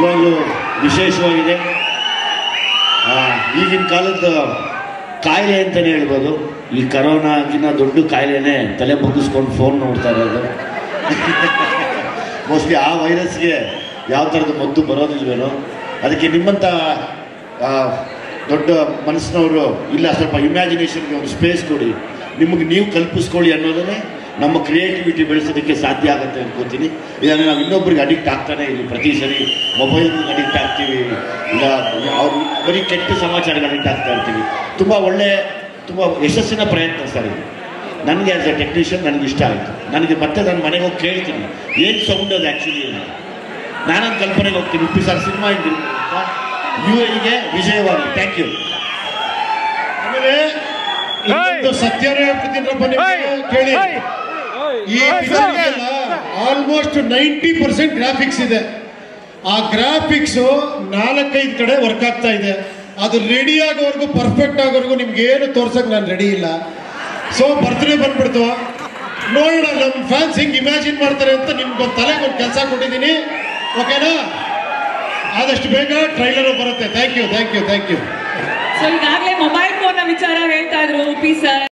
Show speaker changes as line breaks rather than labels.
ನಿಜವಾಗ್ಲೂ ವಿಶೇಷವಾಗಿದೆ ಆ, ಈಗಿನ ಕಾಲದ ಕಾಯಿಲೆ ಅಂತಲೇ ಹೇಳ್ಬೋದು ಈ ಕರೋನಾಗಿನ ದೊಡ್ಡ ಕಾಯಿಲೆನೇ ತಲೆ ಬಗ್ಗಿಸ್ಕೊಂಡು ಫೋನ್ ನೋಡ್ತಾ ಇರೋದು ಮೋಸ್ಟ್ಲಿ ಆ ವೈರಸ್ಗೆ ಯಾವ ಥರದ ಮದ್ದು ಬರೋದಿಲ್ವೇನೋ ಅದಕ್ಕೆ ನಿಮ್ಮಂಥ ಆ, ದೊಡ್ಡ ಮನಸ್ಸಿನವರು ಇಲ್ಲ ಸ್ವಲ್ಪ ಇಮ್ಯಾಜಿನೇಷನ್ಗೆ ಒಂದು ಸ್ಪೇಸ್ ಕೊಡಿ ನಿಮಗೆ ನೀವು ಕಲ್ಪಿಸ್ಕೊಳ್ಳಿ ಅನ್ನೋದನ್ನೇ ನಮ್ಮ ಕ್ರಿಯೇಟಿವಿಟಿ ಬೆಳೆಸೋದಕ್ಕೆ ಸಾಧ್ಯ ಆಗುತ್ತೆ ಅನ್ಕೋತೀನಿ ಇದನ್ನು ನಾವು ಇನ್ನೊಬ್ರಿಗೆ ಅಡಿಕ್ಟ್ ಆಗ್ತಾನೆ ಇಲ್ಲಿ ಪ್ರತಿ ಸರಿ ಮೊಬೈಲ್ಗೆ ಅಡಿಕ್ಟ್ ಆಗ್ತೀವಿ ಇಲ್ಲ ಅವ್ರು ಬರೀ ಕೆಟ್ಟ ಸಮಾಚಾರಕ್ಕೆ ಅಡಿಕ್ಟ್ ಆಗ್ತಾ ಇರ್ತೀವಿ ತುಂಬ ಒಳ್ಳೆ ತುಂಬ ಯಶಸ್ಸಿನ ಪ್ರಯತ್ನ ಸರ್ ಇದು ನನಗೆ ಆ್ಯಸ್ ಅ ಟೆಕ್ನಿಷಿಯನ್ ನನಗೆ ಇಷ್ಟ ಆಯಿತು ನನಗೆ ಮತ್ತೆ ನಾನು ಮನೆಗೆ ಹೋಗಿ ಕೇಳ್ತೀನಿ ಏನು ಸೌಂಡ್ ಅದು ಆ್ಯಕ್ಚುಲಿ ಅಂತ ನಾನೊಂದು ಕಲ್ಪನೆಗೆ ಹೋಗ್ತೀನಿ ಉಪ್ಪಿ ಸರ್ ಸಿನಿಮಾ ಹಿಂಗಿರುತ್ತೆ ಅಂತ ಯು ಎಗೆ ವಿಜಯವಾಣಿ ಥ್ಯಾಂಕ್ ಯು
ಆಮೇಲೆ ಇನ್ನೊಂದು ಸತ್ಯನೇ ಹೇಳ್ಬಿಡ್ತೀನಪ್ಪ ನಿಮ್ಗೆ ಕೇಳಿ ಈ ಆಲ್ಮೋಸ್ಟ್ ನೈಂಟಿ ಪರ್ಸೆಂಟ್ ಗ್ರಾಫಿಕ್ಸ್ ಇದೆ ಆ ಗ್ರಾಫಿಕ್ಸ್ ನಾಲ್ಕೈದು ಕಡೆ ವರ್ಕ್ ಆಗ್ತಾ ಇದೆ ಅದು ರೆಡಿ ಆಗೋವರೆಗೂ ಪರ್ಫೆಕ್ಟ್ ಆಗೋವರೆಗೂ ನಿಮ್ಗೆ ಏನು ತೋರ್ಸಕ್ ನಾನು ರೆಡಿ ಇಲ್ಲ ಸೊ ಬರ್ತ್ಡೇ ಬಂದ್ಬಿಡ್ತು ನೋಡೋಣ ನಮ್ಮ ಫ್ಯಾನ್ಸ್ ಹಿಂಗೆ ಇಮ್ಯಾಜಿನ್ ಮಾಡ್ತಾರೆ ಅಂತ ನಿಮ್ಗೆ ಒಂದು ತಲೆಗೆ ಒಂದು ಕೆಲಸ ಕೊಟ್ಟಿದ್ದೀನಿ ಓಕೆನಾ ಆದಷ್ಟು ಬೇಗ ಟ್ರೈಲರ್ ಬರುತ್ತೆ thank you thank you thank you
so ಈಗಾಗಲೇ ಮೊಬೈಲ್ ಫೋನ್ ವಿಚಾರ ಹೇಳ್ತಾ ಇದ್ರು ಪಿ ಸರ್